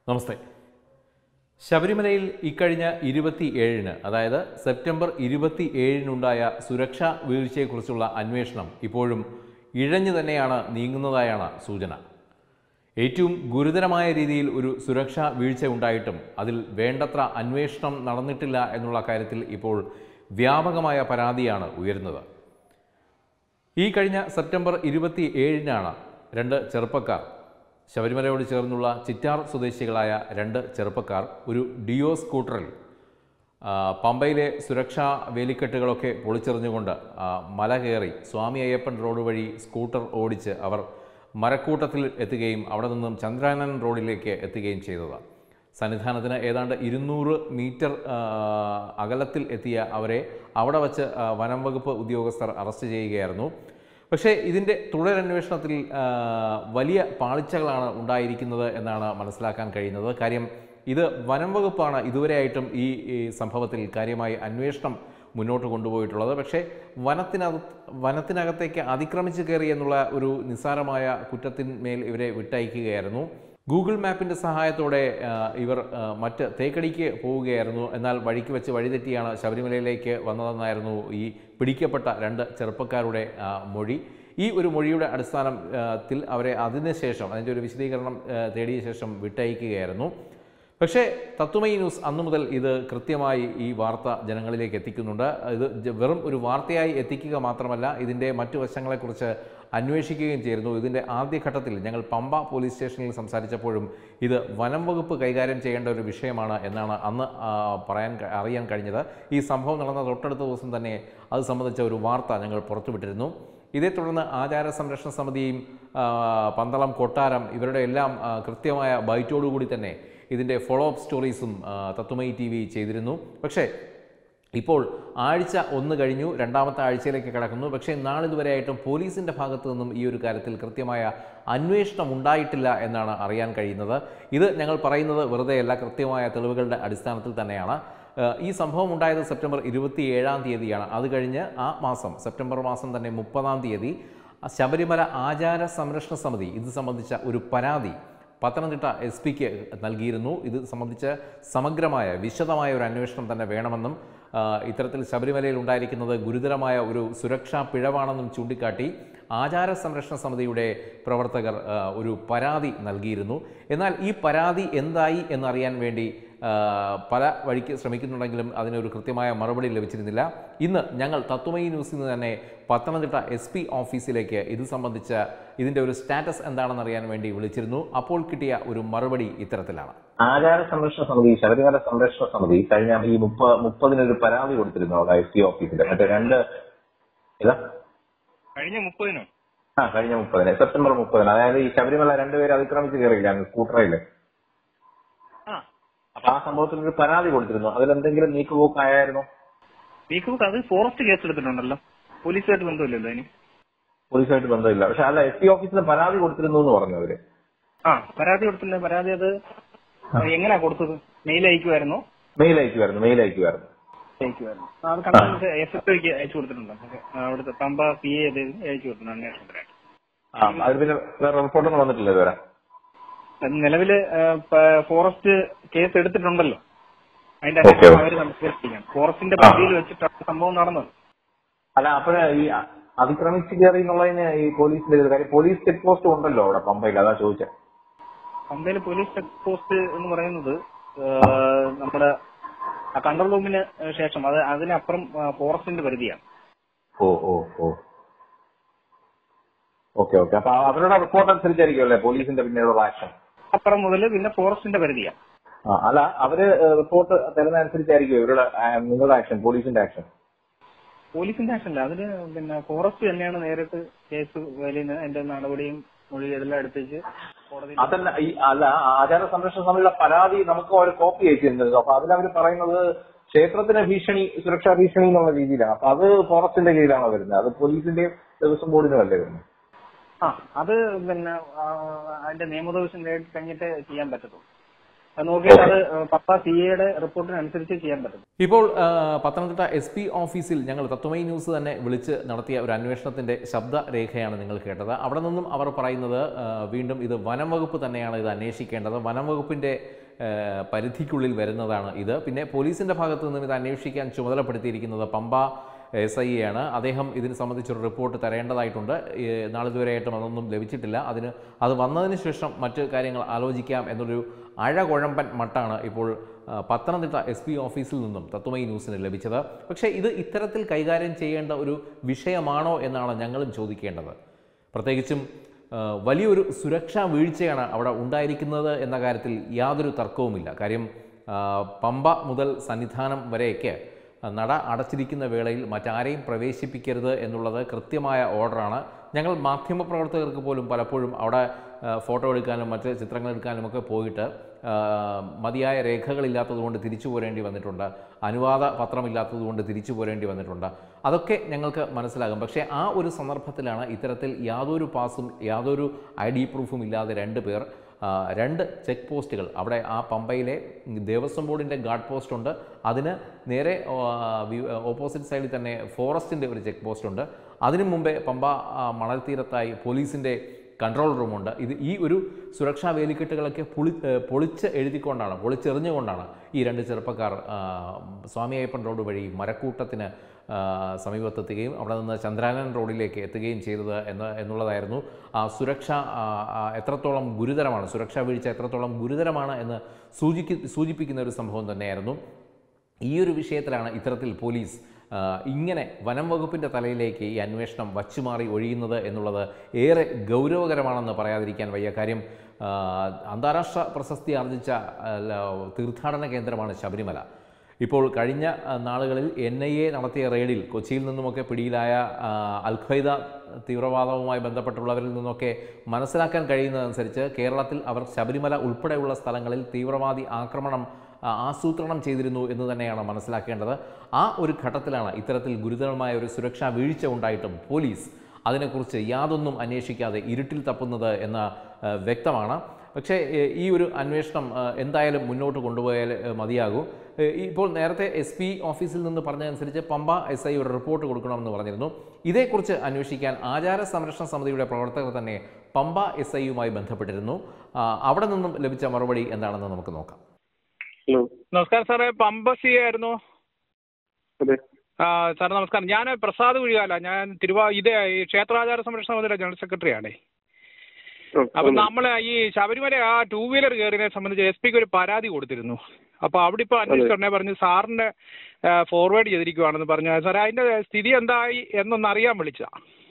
നമസ്തേ ശബരിമലയിൽ ഇക്കഴിഞ്ഞ ഇരുപത്തി ഏഴിന് അതായത് സെപ്റ്റംബർ ഇരുപത്തി ഏഴിനുണ്ടായ സുരക്ഷാ വീഴ്ചയെക്കുറിച്ചുള്ള അന്വേഷണം ഇപ്പോഴും ഇഴഞ്ഞു തന്നെയാണ് നീങ്ങുന്നതായാണ് സൂചന ഏറ്റവും ഗുരുതരമായ രീതിയിൽ ഒരു സുരക്ഷാ വീഴ്ച ഉണ്ടായിട്ടും അതിൽ വേണ്ടത്ര അന്വേഷണം നടന്നിട്ടില്ല എന്നുള്ള കാര്യത്തിൽ ഇപ്പോൾ വ്യാപകമായ പരാതിയാണ് ഉയരുന്നത് ഈ കഴിഞ്ഞ സെപ്റ്റംബർ ഇരുപത്തി ഏഴിനാണ് രണ്ട് ചെറുപ്പക്കാർ ശബരിമലയോട് ചേർന്നുള്ള ചിറ്റാർ സ്വദേശികളായ രണ്ട് ചെറുപ്പക്കാർ ഒരു ഡിയോ സ്കൂട്ടറിൽ ആ, പമ്പയിലെ സുരക്ഷാ വേലിക്കെട്ടുകളൊക്കെ പൊളിച്ചെറിഞ്ഞുകൊണ്ട് ആ, മല കയറി സ്വാമി അയ്യപ്പൻ റോഡ് വഴി സ്കൂട്ടർ ഓടിച്ച് അവർ മരക്കൂട്ടത്തിൽ എത്തുകയും അവിടെ നിന്നും ചന്ദ്രാനൻ റോഡിലേക്ക് എത്തുകയും ചെയ്തത് സന്നിധാനത്തിന് ഏതാണ്ട് ഇരുന്നൂറ് മീറ്റർ ആ, അകലത്തിൽ എത്തിയ അവരെ അവിടെ വച്ച് ആ, വനം വകുപ്പ് ഉദ്യോഗസ്ഥർ അറസ്റ്റ് ചെയ്യുകയായിരുന്നു പക്ഷേ ഇതിൻ്റെ തുടരന്വേഷണത്തിൽ ആ, വലിയ പാളിച്ചകളാണ് ഉണ്ടായിരിക്കുന്നത് എന്നാണ് മനസ്സിലാക്കാൻ കഴിയുന്നത് കാര്യം ഇത് വനം വകുപ്പാണ് ഇതുവരെയായിട്ടും ഈ ഈ സംഭവത്തിൽ കാര്യമായി അന്വേഷണം മുന്നോട്ട് കൊണ്ടുപോയിട്ടുള്ളത് പക്ഷേ വനത്തിനകത്ത് വനത്തിനകത്തേക്ക് അതിക്രമിച്ച് കയറി എന്നുള്ള ഒരു നിസ്സാരമായ കുറ്റത്തിന്മേൽ ഇവരെ വിട്ടയക്കുകയായിരുന്നു ഗൂഗിൾ മാപ്പിൻ്റെ സഹായത്തോടെ ആ, ഇവർ ആ, മറ്റ് തേക്കടിക്ക് പോവുകയായിരുന്നു എന്നാൽ വഴിക്ക് വെച്ച് വഴിതെറ്റിയാണ് ശബരിമലയിലേക്ക് വന്നതെന്നായിരുന്നു ഈ പിടിക്കപ്പെട്ട രണ്ട് ചെറുപ്പക്കാരുടെ ആ, മൊഴി ഈ ഒരു മൊഴിയുടെ അടിസ്ഥാനത്തിൽ അവരെ അതിനുശേഷം അതിൻ്റെ ഒരു വിശദീകരണം ആ, തേടിയ ശേഷം വിട്ടയക്കുകയായിരുന്നു പക്ഷേ തത്വമയി ന്യൂസ് അന്നു മുതൽ ഇത് കൃത്യമായി ഈ വാർത്ത ജനങ്ങളിലേക്ക് എത്തിക്കുന്നുണ്ട് ഇത് ജ- വെറും ഒരു വാർത്തയായി എത്തിക്കുക മാത്രമല്ല ഇതിൻ്റെ മറ്റു വശങ്ങളെക്കുറിച്ച് അന്വേഷിക്കുകയും ചെയ്യുന്നു ഇതിൻ്റെ ആദ്യഘട്ടത്തിൽ ഞങ്ങൾ പമ്പ പോലീസ് സ്റ്റേഷനിൽ സംസാരിച്ചപ്പോഴും ഇത് വനം വകുപ്പ് കൈകാര്യം ചെയ്യേണ്ട ഒരു വിഷയമാണ് എന്നാണ് അന്ന് ആ, പറയാൻ ക- അറിയാൻ കഴിഞ്ഞത് ഈ സംഭവം നടന്ന തൊട്ടടുത്ത ദിവസം തന്നെ അത് സംബന്ധിച്ച ഒരു വാർത്ത ഞങ്ങൾ പുറത്തുവിട്ടിരുന്നു ഇതേ തുടർന്ന് ആചാര സംരക്ഷണ സമിതിയും ആ, പന്തളം കൊട്ടാരം ഇവരുടെ എല്ലാം ആ, കൃത്യമായ ബൈറ്റോടുകൂടി തന്നെ ഇതിൻ്റെ ഫോളോ അപ്പ് സ്റ്റോറീസും ആ, തത്വമയി ടി വി ചെയ്തിരുന്നു പക്ഷേ ഇപ്പോൾ ആഴ്ച ഒന്ന് കഴിഞ്ഞു രണ്ടാമത്തെ ആഴ്ചയിലേക്ക് കടക്കുന്നു പക്ഷേ നാളിതുവരെയായിട്ടും പോലീസിൻ്റെ ഭാഗത്തു നിന്നും ഈ ഒരു കാര്യത്തിൽ കൃത്യമായ അന്വേഷണം ഉണ്ടായിട്ടില്ല എന്നാണ് അറിയാൻ കഴിയുന്നത് ഇത് ഞങ്ങൾ പറയുന്നത് വെറുതെയല്ല കൃത്യമായ തെളിവുകളുടെ അടിസ്ഥാനത്തിൽ തന്നെയാണ് ഏഹ് ഈ സംഭവം ഉണ്ടായത് സെപ്റ്റംബർ ഇരുപത്തി ഏഴാം തീയതിയാണ് അത് കഴിഞ്ഞ് ആ മാസം സെപ്റ്റംബർ മാസം തന്നെ മുപ്പതാം തീയതി ശബരിമല ആചാര സംരക്ഷണ സമിതി ഇത് സംബന്ധിച്ച ഒരു പരാതി പത്തനംതിട്ട എസ് പിക്ക് നൽകിയിരുന്നു ഇത് സംബന്ധിച്ച് സമഗ്രമായ വിശദമായ ഒരു അന്വേഷണം തന്നെ വേണമെന്നും ആ, ഇത്തരത്തിൽ ശബരിമലയിൽ ഉണ്ടായിരിക്കുന്നത് ഗുരുതരമായ ഒരു സുരക്ഷാ പിഴവാണെന്നും ചൂണ്ടിക്കാട്ടി ആചാര സംരക്ഷണ സമിതിയുടെ പ്രവർത്തകർ ആ, ഒരു പരാതി നൽകിയിരുന്നു എന്നാൽ ഈ പരാതി എന്തായി എന്നറിയാൻ വേണ്ടി ആ, പല വഴിക്ക് ശ്രമിക്കുന്നുണ്ടെങ്കിലും അതിനൊരു കൃത്യമായ മറുപടി ലഭിച്ചിരുന്നില്ല ഇന്ന് ഞങ്ങൾ തത്വമയി ന്യൂസിൽ നിന്ന് തന്നെ പത്തനംതിട്ട എസ് പി ഓഫീസിലേക്ക് ഇത് സംബന്ധിച്ച ഇതിൻ്റെ ഒരു സ്റ്റാറ്റസ് എന്താണെന്ന് അറിയാൻ വേണ്ടി വിളിച്ചിരുന്നു അപ്പോൾ കിട്ടിയ ഒരു മറുപടി ഇത്തരത്തിലാണ് ആചാര സംരക്ഷണ സമിതി ശബരിമല സംരക്ഷണ സമിതി കഴിഞ്ഞ ഈ മുപ്പ മുപ്പതിനൊരു പരാതി കൊടുത്തിരുന്നു അവിടെ എസ് പി ഓഫീസിൽ മറ്റേ രണ്ട് ഇതാ കഴിഞ്ഞ മുപ്പതിനോ ആ കഴിഞ്ഞ മുപ്പതിന് സെപ്റ്റംബർ മുപ്പതിന് അതായത് ഈ ശബരിമല രണ്ടുപേരെ അതിക്രമിച്ച് കയറിയില്ല സ്കൂട്ടറില് ആ അപ്പൊ ആ സംഭവത്തിൽ ഒരു പരാതി കൊടുത്തിരുന്നു അതിലെന്തെങ്കിലും നീക്കുപോക്കായായിരുന്നു വീക്ക് അത് ഫോറസ്റ്റ് കേസ് എടുത്തിട്ടുണ്ടല്ലോ പോലീസുമായിട്ട് ബന്ധമില്ലല്ലോ അതിന് പോലീസുമായിട്ട് ബന്ധമില്ല പക്ഷെ അല്ല എസ് പി ഓഫീസിൽ പരാതി കൊടുത്തിരുന്നു എന്ന് പറഞ്ഞു അവര് ആ പരാതി കൊടുത്തില്ല പരാതി അത് എങ്ങനെയാ കൊടുത്തത് മെയിൽ അയക്കുമായിരുന്നോ മെയിൽ അയക്കുമായിരുന്നു മെയിൽ അയക്കുമായിരുന്നു അയക്കുമായിരുന്നു ആ, അത് കണ്ടത് എസ് എസ് ഐക്ക് അയച്ചു കൊടുത്തിട്ടുണ്ട് ആ, അവിടുത്തെ പമ്പ പി എ അയച്ചു കൊടുത്തിട്ടുണ്ട് അന്വേഷണത്തിനായിട്ട് ആ അതിൽ പിന്നെ വേറെ റിപ്പോർട്ടൊന്നും വന്നിട്ടില്ല ഇതുവരെ അത് നിലവില് ആ, പ- ഫോറസ്റ്റ് കേസ് എടുത്തിട്ടുണ്ടല്ലോ അതിന്റെ ഓക്കേ, അന്വേഷണം ഓക്കേ. അവര് സംസ്കരിക്കാം ഫോറസ്റ്റിന്റെ ആ. പരിധിയിൽ വെച്ചിട്ടാണ് സംഭവം നടന്നത് അല്ല അപ്പോഴ് ഈ അതിക്രമിച്ച് കയറി എന്നുള്ളതിന് ഈ പോലീസിന്റെ ഇത് കാര്യം പോലീസ് ചെക്ക് പോസ്റ്റ് ഉണ്ടല്ലോ അവിടെ പമ്പയിൽ അതാ ചോദിച്ചത് പമ്പയിലെ പോലീസ് ചെക്ക് പോസ്റ്റ് എന്ന് പറയുന്നത് ആ, നമ്മുടെ ആ കൺട്രോൾ റൂമിന് ശേഷം അത് അതിനപ്പുറം ആ, ഫോറസ്റ്റിന്റെ പരിധിയാണ് ഓ ഓ ഓ ഓക്കെ ഓക്കെ അപ്പൊ അവരുടെ റിപ്പോർട്ട് അനുസരിച്ചായിരിക്കും അല്ലേ പോലീസിന്റെ പിന്നീടുള്ള ആക്ഷൻ അപ്പുറം മുതൽ പിന്നെ ഫോറസ്റ്റിന്റെ പരിധിയാണ് ആ അല്ല അവര് റിപ്പോർട്ട് തരുന്ന അനുസരിച്ചായിരിക്കും ഇവരുടെ ആ, നിങ്ങളുടെ ആക്ഷൻ പോലീസിന്റെ ആക്ഷൻ പോലീസിന്റെ ആക്ഷൻ അല്ല അതിന് പിന്നെ ഫോറസ്റ്റ് തന്നെയാണ് നേരിട്ട് കേസ് വലിയ അതിന്റെ നടപടിയും മൊഴി ഇതെല്ലാം എടുത്തേച്ച് കോടതിയിൽ അതല്ല ഈ അല്ല ആചാര സംരക്ഷണ സമിതിയുടെ പരാതി നമുക്ക് ഒരു കോപ്പി അയച്ചിരുന്നത് അപ്പൊ അതിലവർ പറയുന്നത് ക്ഷേത്രത്തിന് ഭീഷണി സുരക്ഷാ ഭീഷണി എന്നുള്ള രീതിയിലാണ് അപ്പൊ അത് ഫോറസ്റ്റിന്റെ കീഴിലാണോ വരുന്നത് അത് പോലീസിന്റെയും ദേവസ്വം ബോർഡിനും അല്ലേ വരുന്നത് ആ അത് പിന്നെ ആ, അതിന്റെ നിയമോപദേശം നേരിട്ട് കഴിഞ്ഞിട്ട് ചെയ്യാൻ പറ്റത്തുള്ളൂ നോക്കിയിട്ട് അത് പപ്പ സി എയുടെ റിപ്പോർട്ടിനനുസരിച്ച് ചെയ്യാൻ പറ്റും ഇപ്പോൾ ആ, പത്തനംതിട്ട എസ് പി ഓഫീസിൽ ഞങ്ങൾ തത്വമൈ ന്യൂസ് തന്നെ വിളിച്ച് നടത്തിയ ഒരു അന്വേഷണത്തിന്റെ ശബ്ദരേഖയാണ് നിങ്ങൾ കേട്ടത് അവിടെ നിന്നും അവർ പറയുന്നത് ആ, വീണ്ടും ഇത് വനം വകുപ്പ് തന്നെയാണ് ഇത് അന്വേഷിക്കേണ്ടത് വനം വകുപ്പിന്റെ ആ, പരിധിക്കുള്ളിൽ വരുന്നതാണ് ഇത് പിന്നെ പോലീസിന്റെ ഭാഗത്തു നിന്നും ഇത് അന്വേഷിക്കാൻ ചുമതലപ്പെടുത്തിയിരിക്കുന്നത് പമ്പ എസ് ഐ ആണ് അദ്ദേഹം ഇതിന് സംബന്ധിച്ചൊരു റിപ്പോർട്ട് തരേണ്ടതായിട്ടുണ്ട് ഈ നാളിതുവരെയായിട്ടും അതൊന്നും ലഭിച്ചിട്ടില്ല അതിന് അത് വന്നതിന് ശേഷം മറ്റ് കാര്യങ്ങൾ ആലോചിക്കാം എന്നൊരു അഴകുഴമ്പൻ മട്ടാണ് ഇപ്പോൾ ആ, പത്തനംതിട്ട എസ് പി ഓഫീസിൽ നിന്നും തത്വമൈ ന്യൂസിന് ലഭിച്ചത് പക്ഷേ ഇത് ഇത്തരത്തിൽ കൈകാര്യം ചെയ്യേണ്ട ഒരു വിഷയമാണോ എന്നാണ് ഞങ്ങളും ചോദിക്കേണ്ടത് പ്രത്യേകിച്ചും ആ, വലിയൊരു സുരക്ഷാ വീഴ്ചയാണ് അവിടെ ഉണ്ടായിരിക്കുന്നത് എന്ന കാര്യത്തിൽ യാതൊരു തർക്കവുമില്ല കാര്യം ആ, പമ്പ മുതൽ സന്നിധാനം വരെയൊക്കെ നട അടച്ചിരിക്കുന്ന വേളയിൽ മറ്റാരെയും പ്രവേശിപ്പിക്കരുത് എന്നുള്ളത് കൃത്യമായ ഓർഡറാണ് ഞങ്ങൾ മാധ്യമപ്രവർത്തകർക്ക് പോലും പലപ്പോഴും അവിടെ ആ, ഫോട്ടോ എടുക്കാനും മറ്റ് ചിത്രങ്ങൾ എടുക്കാനും ഒക്കെ പോയിട്ട് ആ, മതിയായ രേഖകളില്ലാത്തതുകൊണ്ട് തിരിച്ചു പോരേണ്ടി വന്നിട്ടുണ്ട് അനുവാദ പത്രമില്ലാത്തതുകൊണ്ട് തിരിച്ചു പോരേണ്ടി വന്നിട്ടുണ്ട് അതൊക്കെ ഞങ്ങൾക്ക് മനസ്സിലാകും പക്ഷേ ആ ഒരു സന്ദർഭത്തിലാണ് ഇത്തരത്തിൽ യാതൊരു പാസും യാതൊരു ഐ ഡി പ്രൂഫും ഇല്ലാതെ രണ്ട് പേർ ആ, രണ്ട് ചെക്ക് പോസ്റ്റുകൾ അവിടെ ആ പമ്പയിലെ ദേവസ്വം ബോർഡിൻ്റെ ഗാർഡ് പോസ്റ്റ് ഉണ്ട് അതിന് നേരെ ഓപ്പോസിറ്റ് സൈഡിൽ തന്നെ ഫോറസ്റ്റിൻ്റെ ഒരു ചെക്ക് പോസ്റ്റ് ഉണ്ട് അതിനു മുമ്പേ പമ്പ ആ, മണൽ തീരത്തായി പോലീസിൻ്റെ കൺട്രോൾ റൂമുണ്ട് ഇത് ഈ ഒരു സുരക്ഷാ വേലിക്കെട്ടുകളൊക്കെ പൊളി ഏ, പൊളിച്ച് എഴുതിക്കൊണ്ടാണ് പൊളിച്ചെറിഞ്ഞുകൊണ്ടാണ് ഈ രണ്ട് ചെറുപ്പക്കാർ ആ, സ്വാമി അയ്യപ്പൻ റോഡ് വഴി മരക്കൂട്ടത്തിന് ആ, സമീപത്തെത്തുകയും അവിടെ നിന്ന് ചന്ദ്രാനൻ റോഡിലേക്ക് എത്തുകയും ചെയ്തത് എന്ന് എന്നുള്ളതായിരുന്നു ആ സുരക്ഷ ആ, ആ, എത്രത്തോളം ഗുരുതരമാണ് സുരക്ഷാ വീഴ്ച എത്രത്തോളം ഗുരുതരമാണ് എന്ന് സൂചിക്ക് സൂചിപ്പിക്കുന്ന ഒരു സംഭവം തന്നെയായിരുന്നു ഈ ഒരു വിഷയത്തിലാണ് ഇത്തരത്തിൽ പോലീസ് ആ, ഇങ്ങനെ വനം വകുപ്പിൻ്റെ തലയിലേക്ക് ഈ അന്വേഷണം വച്ചുമാറി ഒഴിയുന്നത് എന്നുള്ളത് ഏറെ ഗൗരവകരമാണെന്ന് പറയാതിരിക്കാൻ വയ്യ കാര്യം ആ, അന്താരാഷ്ട്ര പ്രശസ്തി ആർജിച്ച അല്ല, തീർത്ഥാടന കേന്ദ്രമാണ് ശബരിമല ഇപ്പോൾ കഴിഞ്ഞ ആ, നാളുകളിൽ എൻ ഐ എ നടത്തിയ റെയ്ഡിൽ കൊച്ചിയിൽ നിന്നുമൊക്കെ പിടിയിലായ ആ, അൽ ഖ്വയ്ദ തീവ്രവാദവുമായി ബന്ധപ്പെട്ടുള്ളവരിൽ നിന്നൊക്കെ മനസ്സിലാക്കാൻ കഴിയുന്നതനുസരിച്ച് കേരളത്തിൽ അവർ ശബരിമല ഉൾപ്പെടെയുള്ള സ്ഥലങ്ങളിൽ തീവ്രവാദി ആക്രമണം ആ, ആസൂത്രണം ചെയ്തിരുന്നു എന്ന് തന്നെയാണ് മനസ്സിലാക്കേണ്ടത് ആ ഒരു ഘട്ടത്തിലാണ് ഇത്തരത്തിൽ ഗുരുതരമായ ഒരു സുരക്ഷാ വീഴ്ച ഉണ്ടായിട്ടും പോലീസ് അതിനെക്കുറിച്ച് യാതൊന്നും അന്വേഷിക്കാതെ ഇരുട്ടിൽ തപ്പുന്നത് എന്ന ആ, വ്യക്തമാണ് പക്ഷേ ഏ, ഈ ഒരു അന്വേഷണം ആ, എന്തായാലും മുന്നോട്ട് കൊണ്ടുപോയാൽ ഏ, മതിയാകൂ ഏ, ഇപ്പോൾ നേരത്തെ എസ് പി ഓഫീസിൽ നിന്ന് പറഞ്ഞതനുസരിച്ച് പമ്പ എസ് ഐ ഒരു റിപ്പോർട്ട് കൊടുക്കണമെന്ന് പറഞ്ഞിരുന്നു ഇതേക്കുറിച്ച് അന്വേഷിക്കാൻ ആചാര സംരക്ഷണ സമിതിയുടെ പ്രവർത്തകർ തന്നെ പമ്പ എസ് ഐയുമായി ബന്ധപ്പെട്ടിരുന്നു ആ, അവിടെ നിന്നും ലഭിച്ച മറുപടി എന്താണെന്ന് നമുക്ക് നോക്കാം ഹലോ നമസ്കാരം സാറേ പമ്പ സി ആയിരുന്നു അതെ ആ സാർ നമസ്കാരം ഞാൻ പ്രസാദ് കുഴികാല ഞാൻ തിരുവാ ഇത് ഈ ക്ഷേത്രാചാര സംരക്ഷണ സമിതിയുടെ ജനറൽ സെക്രട്ടറി ആണേ ആ, അപ്പൊ പറഞ്ഞോ. നമ്മൾ ഈ ശബരിമല ആ ടൂ വീലർ കയറിയതിനെ സംബന്ധിച്ച് എസ് പിക്ക് ഒരു പരാതി കൊടുത്തിരുന്നു അപ്പൊ അവിടെ ഇപ്പൊ അന്വേഷിച്ചോടനെ പറഞ്ഞ് സാറിന്റെ ഫോർവേഡ് ചെയ്തിരിക്കുവാണെന്ന് പറഞ്ഞു സാറേ അതിന്റെ സ്ഥിതി എന്തായി എന്നൊന്ന് അറിയാൻ വിളിച്ചാ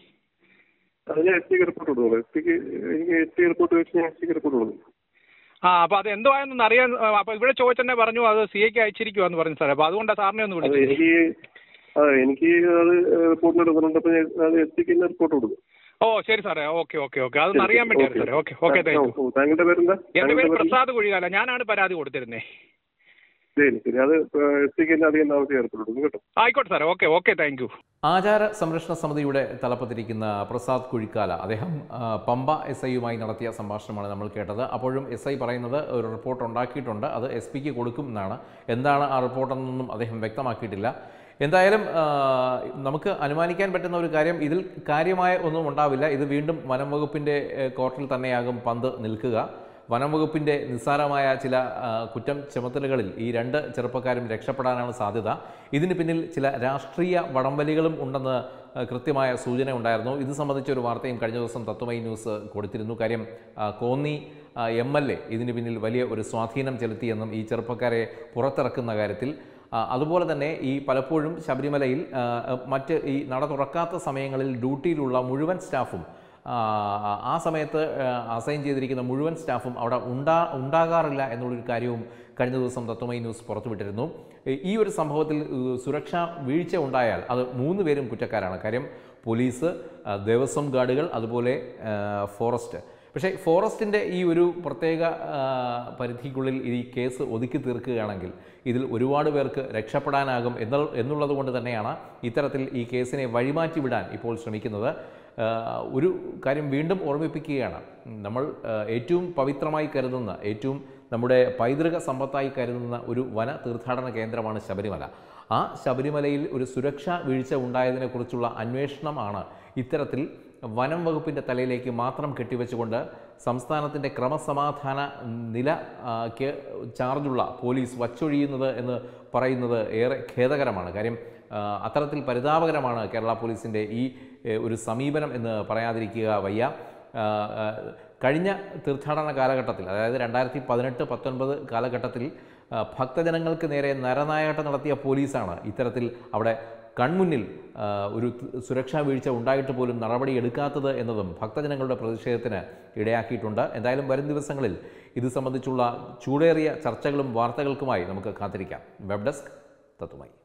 അതിന് എസ് ടിക്ക് റിപ്പോർട്ട് കൊടുക്കണം എസ് ടിക്ക് എനിക്ക് എസ് ടി റിപ്പോർട്ട് വെച്ച് ഞാൻ എസ് ടിക്ക് റിപ്പോർട്ട് കൊടുക്കും ആ അപ്പൊ അത് എന്തോ ആയെന്നൊന്ന് അറിയാൻ ആ, അപ്പൊ ഇവിടെ ചോദിച്ചെന്നെ പറഞ്ഞു അത് സി എക്ക് അയച്ചിരിക്കുവാന്ന് പറഞ്ഞു സാറേ അപ്പൊ അതുകൊണ്ടാണ് സാറിനെ ഒന്ന് അത് വിളിച്ചത് എനിക്ക് ആ എനിക്ക് അത് റിപ്പോർട്ടിന് എടുക്കുന്നുണ്ട് അപ്പൊ ഞാൻ അത് എസ് ടിക്ക് തന്നെ റിപ്പോർട്ട് കൊടുക്കും ഓ ശരി സാറേ ഓക്കെ ഓക്കെ ഓക്കെ അതൊന്ന് അറിയാൻ വേണ്ടിയായിരുന്നു സാറേ ഓക്കെ ഓക്കെ താങ്ക് യു ഓ, താങ്കളുടെ പേരെന്താ എന്റെ താങ്കളുടെ പേര് പേരെന്താ? പ്രസാദ് കുഴികാല ഞാനാണ് പരാതി കൊടുത്തിരുന്നേ ശരി ശരി അത് എസ് ടിക്ക് തന്നെ അറിയാൻ ആവശ്യം റിപ്പോർട്ട് കൊടുക്കും കേട്ടോ ആയിക്കോട്ടെ സാറേ ഓക്കെ ഓക്കെ താങ്ക് യു ആചാര സംരക്ഷണ സമിതിയുടെ തലപ്പത്തിരിക്കുന്ന പ്രസാദ് കുഴിക്കാല അദ്ദേഹം ആ, പമ്പ എസ് ഐയുമായി നടത്തിയ സംഭാഷണമാണ് നമ്മൾ കേട്ടത് അപ്പോഴും എസ് ഐ പറയുന്നത് ഒരു റിപ്പോർട്ട് ഉണ്ടാക്കിയിട്ടുണ്ട് അത് എസ് പിക്ക് കൊടുക്കും എന്നാണ് എന്താണ് ആ റിപ്പോർട്ടെന്നൊന്നും അദ്ദേഹം വ്യക്തമാക്കിയിട്ടില്ല എന്തായാലും ആ, നമുക്ക് അനുമാനിക്കാൻ പറ്റുന്ന ഒരു കാര്യം ഇതിൽ കാര്യമായ ഒന്നും ഉണ്ടാവില്ല ഇത് വീണ്ടും വനം വകുപ്പിൻ്റെ ഏഹ്, കോർട്ടിൽ തന്നെയാകും പന്ത് നിൽക്കുക വനം വകുപ്പിൻ്റെ നിസ്സാരമായ ചില ആ, കുറ്റം ചുമത്തലുകളിൽ ഈ രണ്ട് ചെറുപ്പക്കാരും രക്ഷപ്പെടാനാണ് സാധ്യത ഇതിന് പിന്നിൽ ചില രാഷ്ട്രീയ വടംവലികളും ഉണ്ടെന്ന് ആ, കൃത്യമായ സൂചന ഉണ്ടായിരുന്നു ഇത് സംബന്ധിച്ച ഒരു വാർത്തയും കഴിഞ്ഞ ദിവസം തത്വമൈ ന്യൂസ് കൊടുത്തിരുന്നു കാര്യം ആ, കോന്നി എം എൽ എ ഇതിന് പിന്നിൽ വലിയ ഒരു സ്വാധീനം ചെലുത്തിയെന്നും ഈ ചെറുപ്പക്കാരെ പുറത്തിറക്കുന്ന കാര്യത്തിൽ ആ, അതുപോലെ തന്നെ ഈ പലപ്പോഴും ശബരിമലയിൽ ആ, മറ്റ് ഈ നട തുറക്കാത്ത സമയങ്ങളിൽ ഡ്യൂട്ടിയിലുള്ള മുഴുവൻ സ്റ്റാഫും ആ, ആ സമയത്ത് ആ, അസൈൻ ചെയ്തിരിക്കുന്ന മുഴുവൻ സ്റ്റാഫും അവിടെ ഉണ്ടാ ഉണ്ടാകാറില്ല എന്നുള്ളൊരു കാര്യവും കഴിഞ്ഞ ദിവസം തത്വമൈ ന്യൂസ് പുറത്തുവിട്ടിരുന്നു ഈ- ഈ ഒരു സംഭവത്തിൽ ഏഹ്, സുരക്ഷാ വീഴ്ച ഉണ്ടായാൽ അത് മൂന്ന് പേരും കുറ്റക്കാരാണ് കാര്യം പോലീസ് ആ, ദേവസ്വം ഗാർഡുകൾ അതുപോലെ ആ, ഫോറസ്റ്റ് പക്ഷേ ഫോറസ്റ്റിൻ്റെ ഈ ഒരു പ്രത്യേക ആ, പരിധിക്കുള്ളിൽ ഈ കേസ് ഒതുക്കി തീർക്കുകയാണെങ്കിൽ ഇതിൽ ഒരുപാട് പേർക്ക് രക്ഷപ്പെടാനാകും എന്നുള്ള എന്നുള്ളത് കൊണ്ട് തന്നെയാണ് ഇത്തരത്തിൽ ഈ കേസിനെ വഴിമാറ്റി വിടാൻ ഇപ്പോൾ ശ്രമിക്കുന്നത് ആ, ഒരു കാര്യം വീണ്ടും ഓർമ്മിപ്പിക്കുകയാണ് നമ്മൾ ആ, ഏറ്റവും പവിത്രമായി കരുതുന്ന ഏറ്റവും നമ്മുടെ പൈതൃക സമ്പത്തായി കരുതുന്ന ഒരു വന തീർത്ഥാടന കേന്ദ്രമാണ് ശബരിമല ആ ശബരിമലയിൽ ഒരു സുരക്ഷാ വീഴ്ച ഉണ്ടായതിനെക്കുറിച്ചുള്ള അന്വേഷണമാണ് ഇത്തരത്തിൽ വനം വകുപ്പിൻ്റെ തലയിലേക്ക് മാത്രം കെട്ടിവെച്ചുകൊണ്ട് സംസ്ഥാനത്തിൻ്റെ ക്രമസമാധാന നില ആ, ക്ക് ചാർജുള്ള പോലീസ് വച്ചൊഴിയുന്നത് എന്ന് പറയുന്നത് ഏറെ ഖേദകരമാണ് കാര്യം ആ, അത്തരത്തിൽ പരിതാപകരമാണ് കേരള പോലീസിൻ്റെ ഈ ഏ, ഒരു സമീപനം എന്ന് പറയാതിരിക്കുക വയ്യ ആ, ആ, കഴിഞ്ഞ തീർത്ഥാടന കാലഘട്ടത്തിൽ അതായത് രണ്ടായിരത്തി പതിനെട്ട് പത്തൊൻപത് കാലഘട്ടത്തിൽ ആ, ഭക്തജനങ്ങൾക്ക് നേരെ നരനായാട്ടം നടത്തിയ പോലീസാണ് ഇത്തരത്തിൽ അവിടെ കൺമുന്നിൽ ആ, ഒരു ത- സുരക്ഷാ വീഴ്ച ഉണ്ടായിട്ട് പോലും നടപടി എടുക്കാത്തത് എന്നതും ഭക്തജനങ്ങളുടെ പ്രതിഷേധത്തിന് ഇടയാക്കിയിട്ടുണ്ട് എന്തായാലും വരും ദിവസങ്ങളിൽ ഇത് സംബന്ധിച്ചുള്ള ചൂടേറിയ ചർച്ചകളും വാർത്തകൾക്കുമായി നമുക്ക് കാത്തിരിക്കാം വെബ് ഡെസ്ക് തത്തുമായി